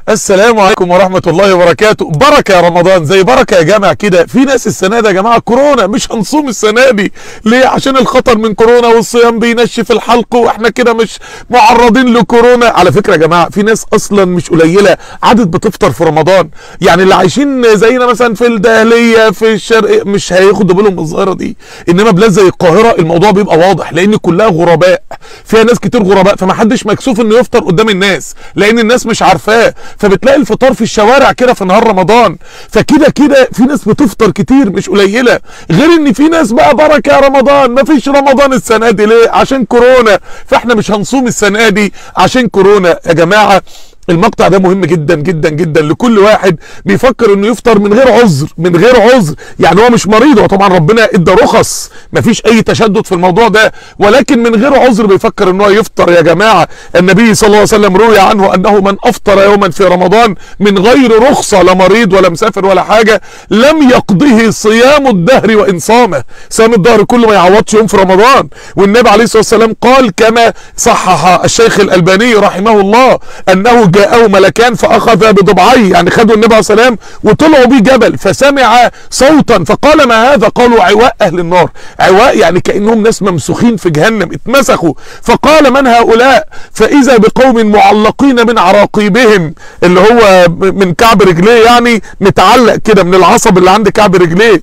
السلام عليكم ورحمة الله وبركاته بركة يا رمضان زي بركة يا جامع كده في ناس السنة دي يا جماعة كورونا مش هنصوم السنة دي ليه عشان الخطر من كورونا والصيام بينشف الحلق واحنا كده مش معرضين لكورونا على فكرة يا جماعة في ناس اصلا مش قليلة عادت بتفطر في رمضان يعني اللي عايشين زينا مثلا في الدهلية في الشرق مش هياخدوا بالهم من الظاهرة دي انما بلاد زي القاهرة الموضوع بيبقى واضح لان كلها غرباء فيها ناس كتير غرباء فمحدش مكسوف انه يفطر قدام الناس لان الناس مش عارفاه فبتلاقي الفطار في الشوارع كده في نهار رمضان فكده كده في ناس بتفطر كتير مش قليله غير ان في ناس بقى بركه يا رمضان مفيش رمضان السنه دي ليه عشان كورونا فاحنا مش هنصوم السنه دي عشان كورونا يا جماعه المقطع ده مهم جدا جدا جدا لكل واحد بيفكر انه يفطر من غير عذر من غير عذر يعني هو مش مريض هو طبعا ربنا ادى رخص مفيش اي تشدد في الموضوع ده ولكن من غير عذر بيفكر ان هو يفطر يا جماعه النبي صلى الله عليه وسلم روي عنه انه من افطر يوما في رمضان من غير رخصه لا مريض ولا مسافر ولا حاجه لم يقضه صيام الدهر وان صامه صيام الدهر كله ما يعوضش يوم في رمضان والنبي عليه الصلاه والسلام قال كما صحح الشيخ الالباني رحمه الله انه جاءه ملكان فاخذ بضبعيه يعني خدوا النبي عليه السلام وطلعوا بيه جبل فسمع صوتا فقال ما هذا قالوا عواء اهل النار عواء يعني كانهم ناس ممسوخين في جهنم اتمسخوا فقال من هؤلاء فاذا بقوم معلقين من عراقيبهم اللي هو من كعب رجليه يعني متعلق كده من العصب اللي عند كعب رجليه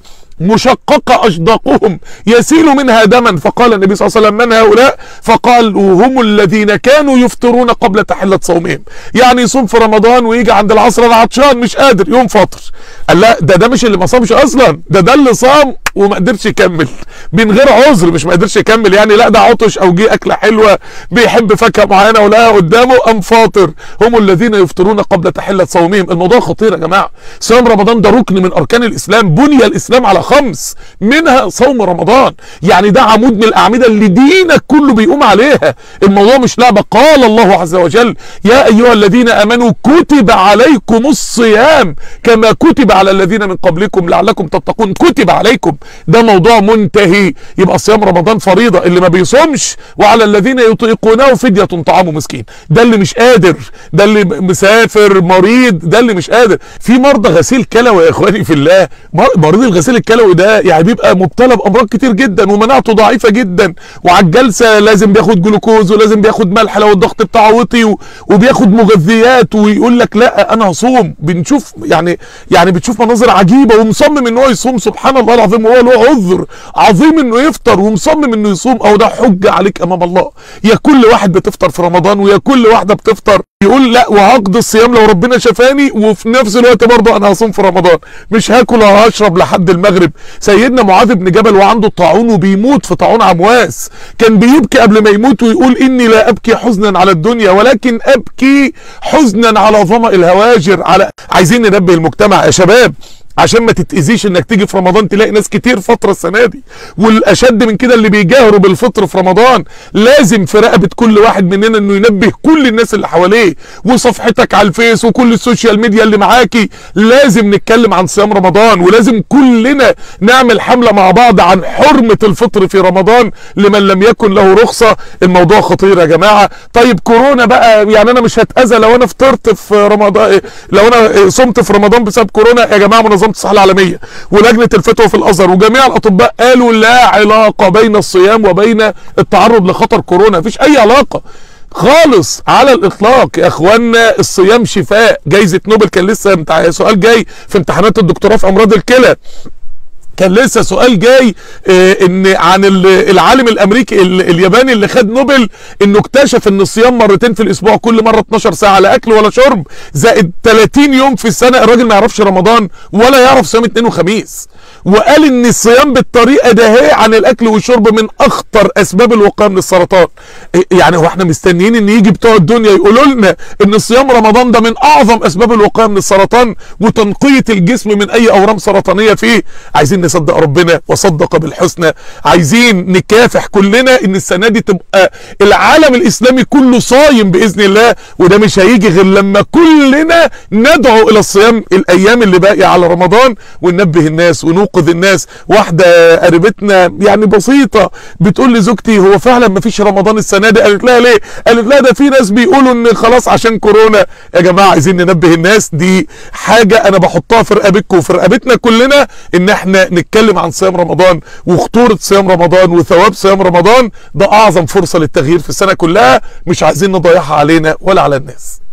مشققة أشداقهم يسيل منها دما فقال النبي صلى الله عليه وسلم من هؤلاء فقال هم الذين كانوا يفطرون قبل تحلة صومهم يعني يصوم في رمضان ويجي عند العصر العطشان مش قادر يوم فاطر قال لا ده ده مش اللي ما صامش أصلا ده ده اللي صام وما قدرش يكمل من غير عذر مش ما قدرش يكمل يعني لا ده عطش او جه اكله حلوه بيحب فاكهه معينه ولقاها قدامه قام فاطر هم الذين يفطرون قبل تحله صومهم الموضوع خطير يا جماعه صيام رمضان ده ركن من اركان الاسلام بني الاسلام على خمس منها صوم رمضان يعني ده عمود من الاعمده اللي دينك كله بيقوم عليها الموضوع مش لعبه قال الله عز وجل يا ايها الذين امنوا كتب عليكم الصيام كما كتب على الذين من قبلكم لعلكم تتقون كتب عليكم ده موضوع منتهي يبقى صيام رمضان فريضة اللي ما بيصومش وعلى الذين يطيقونه فدية طعام مسكين ده اللي مش قادر ده اللي مسافر مريض ده اللي مش قادر في مرضى غسيل كلوي يا اخواني في الله مريض الغسيل الكلوي ده يعني بيبقى مبتلى بامراض كتير جدا ومناعته ضعيفة جدا وعلى الجلسة لازم بياخد جلوكوز ولازم بياخد ملح لو الضغط بتاعه وطي وبياخد مغذيات ويقول لك لا انا هصوم بنشوف يعني يعني بتشوف مناظر عجيبة ومصمم ان هو يصوم سبحان الله العظيم وهو له عذر عظيم انه يفطر ومصمم انه يصوم او ده حجه عليك امام الله يا كل واحد بتفطر في رمضان ويا كل واحده بتفطر يقول لا وهقضي الصيام لو ربنا شفاني وفي نفس الوقت برضه انا هصوم في رمضان مش هاكل ولا هشرب لحد المغرب سيدنا معاذ بن جبل وعنده الطاعون وبيموت في طاعون عمواس كان بيبكي قبل ما يموت ويقول اني لا ابكي حزنا على الدنيا ولكن ابكي حزنا على ظمأ الهواجر على عايزين ننبه المجتمع يا شباب عشان ما تتأذيش انك تيجي في رمضان تلاقي ناس كتير فترة السنة دي والاشد من كده اللي بيجاهروا بالفطر في رمضان لازم في رقبة كل واحد مننا انه ينبه كل الناس اللي حواليه وصفحتك على الفيس وكل السوشيال ميديا اللي معاكي لازم نتكلم عن صيام رمضان ولازم كلنا نعمل حملة مع بعض عن حرمة الفطر في رمضان لمن لم يكن له رخصة الموضوع خطير يا جماعة طيب كورونا بقى يعني انا مش هتأذى لو انا فطرت في رمضان لو انا صمت في رمضان بسبب كورونا يا جماعة منظمة الصحة العالمية ولجنة الفتوى في الازهر وجميع الاطباء قالوا لا علاقة بين الصيام وبين التعرض لخطر كورونا مفيش اي علاقة خالص على الاطلاق يا اخوانا الصيام شفاء جايزة نوبل كان لسه سؤال جاي في امتحانات الدكتوراه في امراض الكلى كان لسه سؤال جاي اه ان عن العالم الامريكي الياباني اللي خد نوبل انه اكتشف ان الصيام مرتين في الاسبوع كل مره 12 ساعه لا اكل ولا شرب زائد 30 يوم في السنه الراجل ما يعرفش رمضان ولا يعرف صيام اثنين وخميس وقال ان الصيام بالطريقه ده هي عن الاكل والشرب من اخطر اسباب الوقايه من السرطان يعني هو احنا مستنيين ان يجي بتوع الدنيا يقولوا لنا ان صيام رمضان ده من اعظم اسباب الوقايه من السرطان وتنقيه الجسم من اي اورام سرطانيه فيه عايزين نصدق ربنا وصدق بالحسنى عايزين نكافح كلنا ان السنه دي تبقى العالم الاسلامي كله صايم باذن الله وده مش هيجي غير لما كلنا ندعو الى الصيام الايام اللي باقيه على رمضان وننبه الناس ونوقظ ننقذ الناس واحده قريبتنا يعني بسيطه بتقول لزوجتي هو فعلا ما فيش رمضان السنه دي قالت لها ليه قالت لها ده في ناس بيقولوا ان خلاص عشان كورونا يا جماعه عايزين ننبه الناس دي حاجه انا بحطها في رقبتكم وفي رقبتنا كلنا ان احنا نتكلم عن صيام رمضان وخطوره صيام رمضان وثواب صيام رمضان ده اعظم فرصه للتغيير في السنه كلها مش عايزين نضيعها علينا ولا على الناس